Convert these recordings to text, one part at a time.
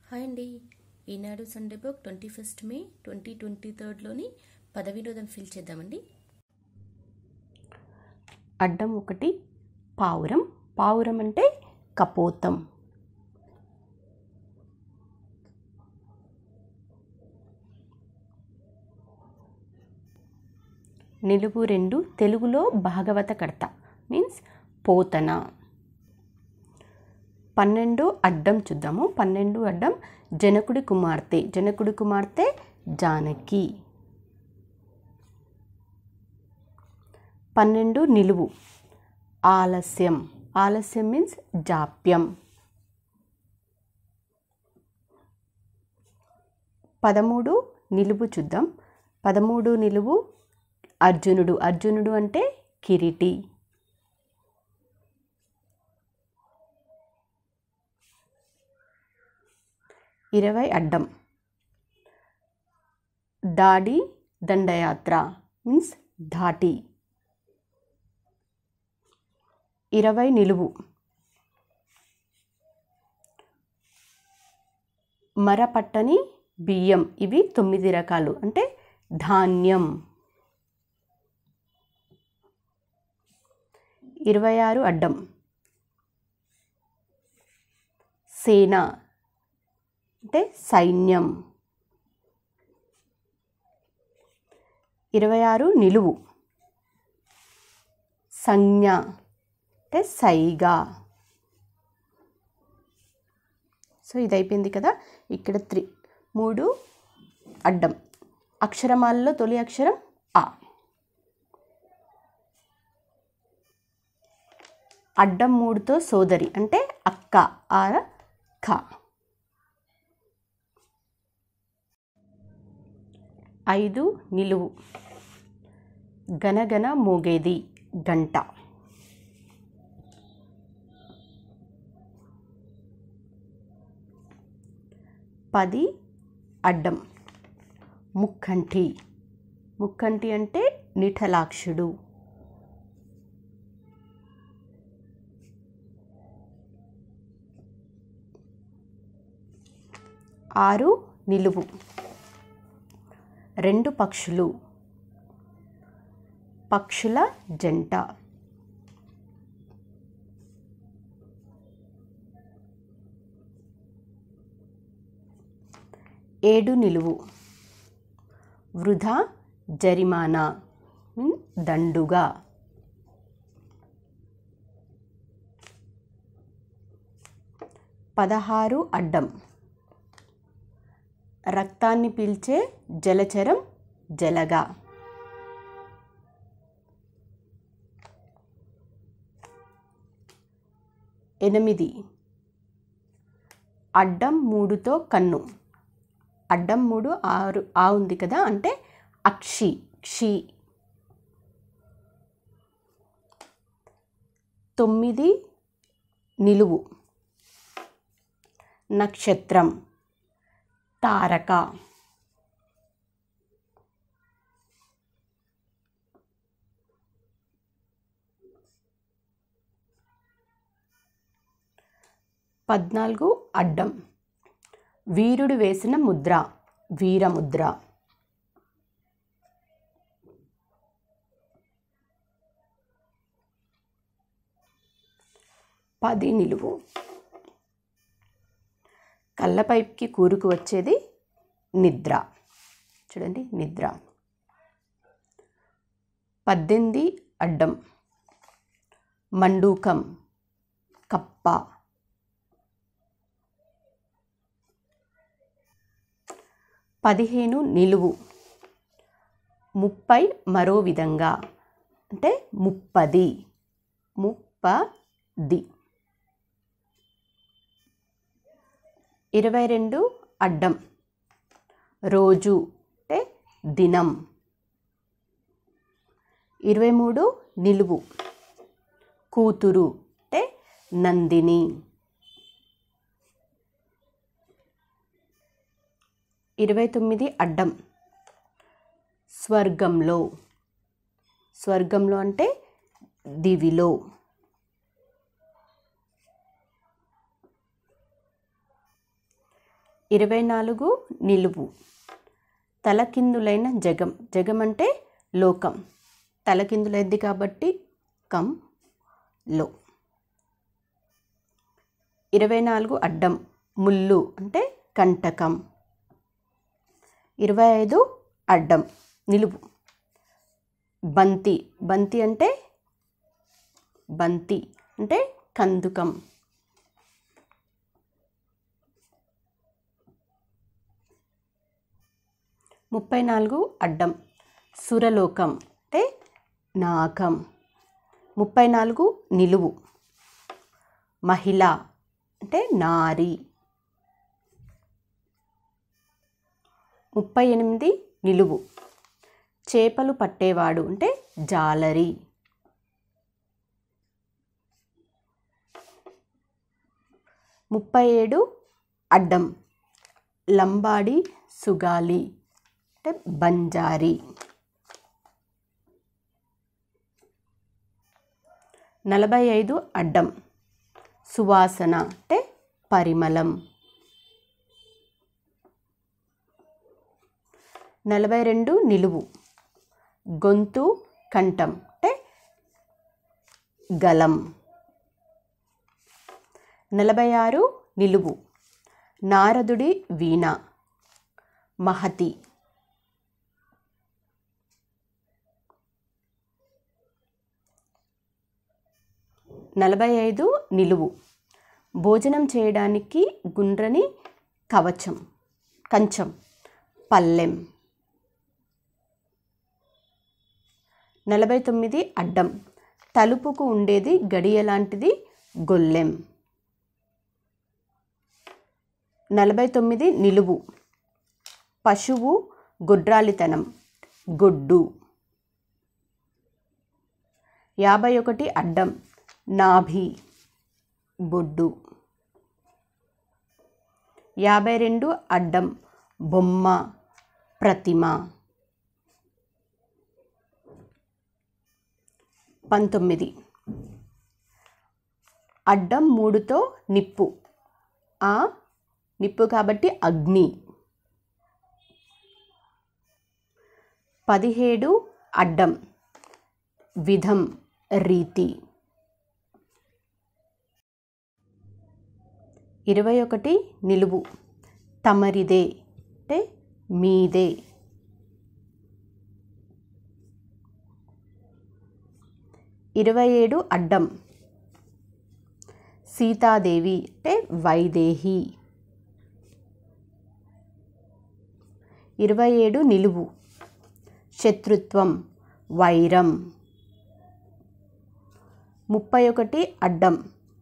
hi అండి Eenadu Sunday book twenty first May twenty twenty థర్డ్లోని పద వినోదం ఫిల్ చేద్దామండి అడ్డం ఒకటి పావురం పావురం అంటే కపోతం నిలువు రెండు తెలుగులో భాగవత కర్త మీన్స్ పోతన పన్నెండు అడ్డం చూద్దాము పన్నెండు అడ్డం జనకుడి కుమార్తె జనకుడి కుమార్తె జానకి పన్నెండు నిలువు ఆలస్యం ఆలస్యం మీన్స్ జాప్యం పదమూడు నిలువు చూద్దాం పదమూడు నిలువు అర్జునుడు అర్జునుడు అంటే కిరీటి ఇరవై అడ్డం దాడి దండయాత్ర మీన్స్ ధాటి ఇరవై నిలువు మరపట్టని బియ్యం ఇవి తొమ్మిది రకాలు అంటే ధాన్యం ఇరవై ఆరు అడ్డం సేన అంటే సైన్యం ఇరవై ఆరు నిలువు సంజ్ఞ అంటే సైగా సో ఇది అయిపోయింది కదా ఇక్కడ త్రీ మూడు అడ్డం అక్షరమాలలో తొలి అక్షరం ఆ అడ్డం మూడుతో సోదరి అంటే అక్క ఆర ఖ ఐదు నిలువు గనగన మోగేది గంట పది అడ్డం ముక్కంటి ముక్కంటి అంటే నిఠలాక్షుడు ఆరు నిలువు రెండు పక్షులు పక్షుల జంట ఏడు నిలువు వృధా జరిమానా మీన్ దండుగా పదహారు అడ్డం రక్తాన్ని పీల్చే జలచరం జలగా ఎనిమిది అడ్డం మూడుతో కన్ను అడ్డం మూడు ఆరు ఆ ఉంది కదా అంటే అక్షి క్షి తొమ్మిది నిలువు నక్షత్రం తారక పద్నాలుగు అడ్డం వీరుడు వేసిన ముద్ర వీరముద్ర పది నిలువు కళ్ళపైకి కూరుకు వచ్చేది నిద్ర చూడండి నిద్ర పద్దెనిమిది అడ్డం మండూకం కప్ప పదిహేను నిలువు ముప్పై మరో విధంగా అంటే ముప్పది ముప్పది ఇరవై రెండు అడ్డం రోజు అంటే దినం ఇరవై మూడు నిలువు కూతురు అంటే నందిని ఇరవై తొమ్మిది అడ్డం స్వర్గంలో స్వర్గంలో అంటే దివిలో ఇరవై నాలుగు నిలువు తలకిందులైన జగం జగం అంటే లోకం తలకిందులైంది కాబట్టి కం లో ఇరవై నాలుగు అడ్డం ముళ్ళు అంటే కంటకం ఇరవై ఐదు అడ్డం నిలువు బంతి బంతి అంటే బంతి అంటే కందుకం ముప్పై నాలుగు అడ్డం సురలోకం అంటే నాకం ముప్పై నాలుగు నిలువు మహిళ అంటే నారి ముప్పై ఎనిమిది నిలువు చేపలు పట్టేవాడు అంటే జాలరి ముప్పై ఏడు అడ్డం లంబాడి సుగాలి అంటే బంజారి నలభై ఐదు అడ్డం సువాసన అంటే పరిమళం నలభై రెండు నిలువు గొంతు కంఠం అంటే గలం నలభై ఆరు నిలువు నారదుడి వీణ మహతి నలభై ఐదు నిలువు భోజనం చేయడానికి గుండ్రని కవచం కంచం పల్లెం నలభై తొమ్మిది అడ్డం తలుపుకు ఉండేది గడియ లాంటిది గొల్లెం నలభై తొమ్మిది నిలువు పశువు గొడ్రాలితనం గొడ్డు యాభై ఒకటి అడ్డం నాభి బొడ్డు యాభై రెండు అడ్డం బొమ్మ ప్రతిమ పంతొమ్మిది అడ్డం మూడుతో నిప్పు ఆ నిప్పు కాబట్టి అగ్ని పదిహేడు అడ్డం విధం రీతి ఇరవై ఒకటి నిలువు తమరిదే అంటే మీదే ఇరవై ఏడు అడ్డం సీతాదేవి అంటే వైదేహి ఇరవై ఏడు నిలువు శత్రుత్వం వైరం ముప్పై ఒకటి అడ్డం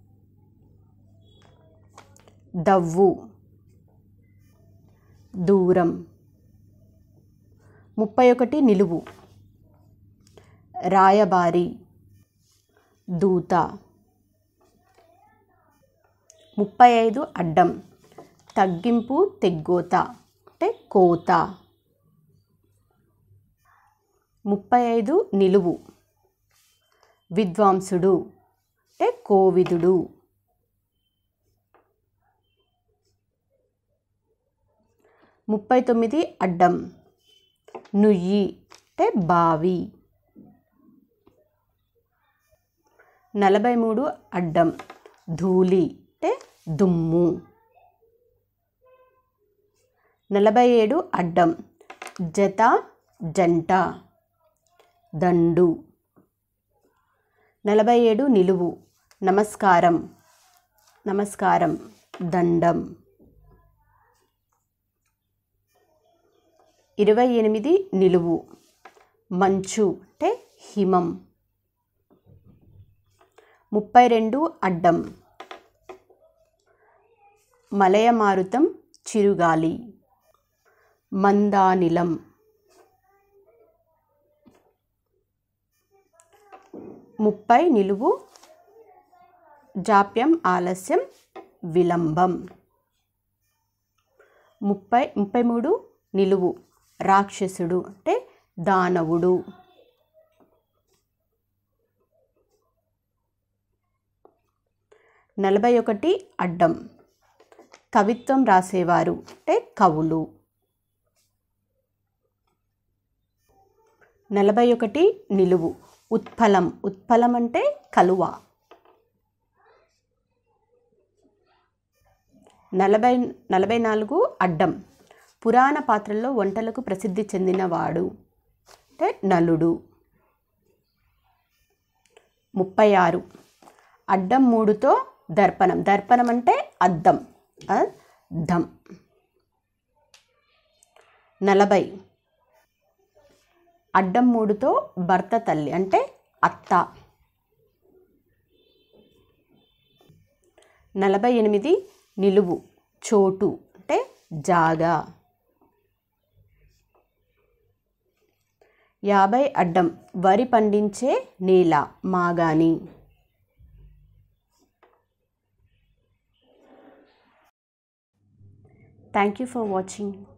దవ్వు దూరం ముప్పై ఒకటి నిలువు రాయబారి దూత ముప్పై ఐదు అడ్డం తగ్గింపు తెగ్గోత అంటే కోత ముప్పై ఐదు నిలువు విద్వాంసుడు అంటే కోవిదుడు ముప్పై తొమ్మిది అడ్డం నుయ్యి అంటే బావి నలభై మూడు అడ్డం ధూళి అంటే దుమ్ము నలభై ఏడు అడ్డం జత జంట దండు నలభై ఏడు నిలువు నమస్కారం నమస్కారం దండం ఇరవై ఎనిమిది నిలువు మంచు అంటే హిమం ముప్పై రెండు అడ్డం మలయమారుతం చిరుగాలి మందానిలం ముప్పై నిలువు జాప్యం ఆలస్యం విలంబం ముప్పై ముప్పై మూడు నిలువు రాక్షసుడు అంటే దానవుడు నలభై ఒకటి అడ్డం కవిత్వం రాసేవారు అంటే కవులు నలభై ఒకటి నిలువు ఉత్పలం ఉత్పలం అంటే కలువ నలభై నలభై నాలుగు అడ్డం పురాణ పాత్రల్లో వంటలకు ప్రసిద్ధి చెందినవాడు అంటే నలుడు ముప్పై ఆరు అడ్డం మూడుతో దర్పణం దర్పణం అంటే అద్దం అద్దం నలభై అడ్డం మూడుతో భర్త తల్లి అంటే అత్త నలభై ఎనిమిది నిలువు చోటు అంటే జాగా యాభై అడ్డం వరి పండించే నేల మాగాని థ్యాంక్ యూ ఫర్ వాచింగ్